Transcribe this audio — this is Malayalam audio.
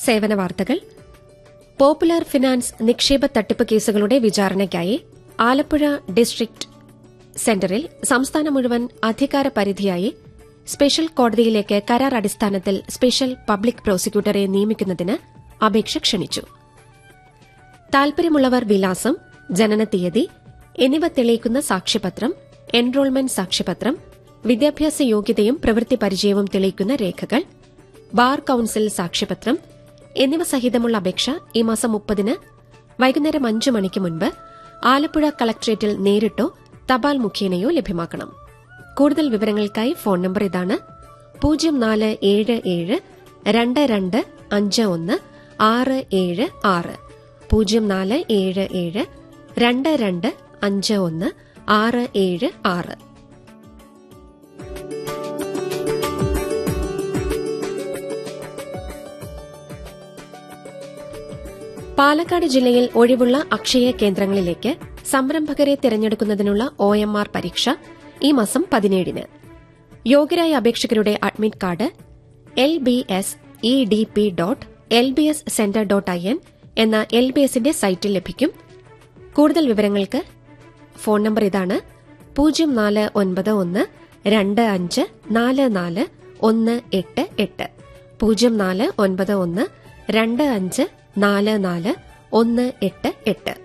സേവന വാർത്തകൾ പോപ്പുലർ ഫിനാൻസ് നിക്ഷേപ തട്ടിപ്പ് കേസുകളുടെ വിചാരണയ്ക്കായി ആലപ്പുഴ ഡിസ്ട്രിക്ട് സെന്ററിൽ സംസ്ഥാനം മുഴുവൻ അധികാര പരിധിയായി സ്പെഷ്യൽ കോടതിയിലേക്ക് കരാർ അടിസ്ഥാനത്തിൽ സ്പെഷ്യൽ പബ്ലിക് പ്രോസിക്യൂട്ടറെ നിയമിക്കുന്നതിന് അപേക്ഷ ക്ഷണിച്ചു താൽപര്യമുള്ളവർ വിലാസം ജനനത്തീയതി എന്നിവ തെളിയിക്കുന്ന സാക്ഷ്യപത്രം എൻറോൾമെന്റ് സാക്ഷ്യപത്രം വിദ്യാഭ്യാസ യോഗ്യതയും പ്രവൃത്തി പരിചയവും തെളിയിക്കുന്ന രേഖകൾ ബാർ കൌൺസിൽ സാക്ഷ്യപത്രം എന്നിവ സഹിതമുള്ള അപേക്ഷ ഈ മാസം മുപ്പതിന് വൈകുന്നേരം അഞ്ചു മണിക്ക് മുൻപ് ആലപ്പുഴ കളക്ടറേറ്റിൽ നേരിട്ടോ തപാൽ മുഖേനയോ ലഭ്യമാക്കണം കൂടുതൽ വിവരങ്ങൾക്കായി ഫോൺ നമ്പർ ഇതാണ് പൂജ്യം നാല് ഏഴ് ഏഴ് രണ്ട് രണ്ട് അഞ്ച് ഒന്ന് ആറ് ഏഴ് ആറ് പൂജ്യം നാല് ഏഴ് ഏഴ് രണ്ട് രണ്ട് അഞ്ച് ഒന്ന് ആറ് ഏഴ് ആറ് പാലക്കാട് ജില്ലയിൽ ഒഴിവുള്ള അക്ഷയ കേന്ദ്രങ്ങളിലേക്ക് സംരംഭകരെ തിരഞ്ഞെടുക്കുന്നതിനുള്ള ഒ എം ആർ പരീക്ഷ ഈ മാസം പതിനേഴിന് യോഗ്യരായ അപേക്ഷകരുടെ admit card L B S E D P dot L B S centre dot I N എന്ന എൽ ബി എസിന്റെ സൈറ്റിൽ ലഭിക്കും കൂടുതൽ വിവരങ്ങൾക്ക് ഫോൺ നമ്പർ ഇതാണ് പൂജ്യം നാല് ഒൻപത് ഒന്ന് രണ്ട് അഞ്ച് നാല് നാല് ഒന്ന് എട്ട് എട്ട് പൂജ്യം നാല് ഒൻപത് ഒന്ന് രണ്ട് അഞ്ച് നാല് നാല് ഒന്ന് എട്ട് എട്ട്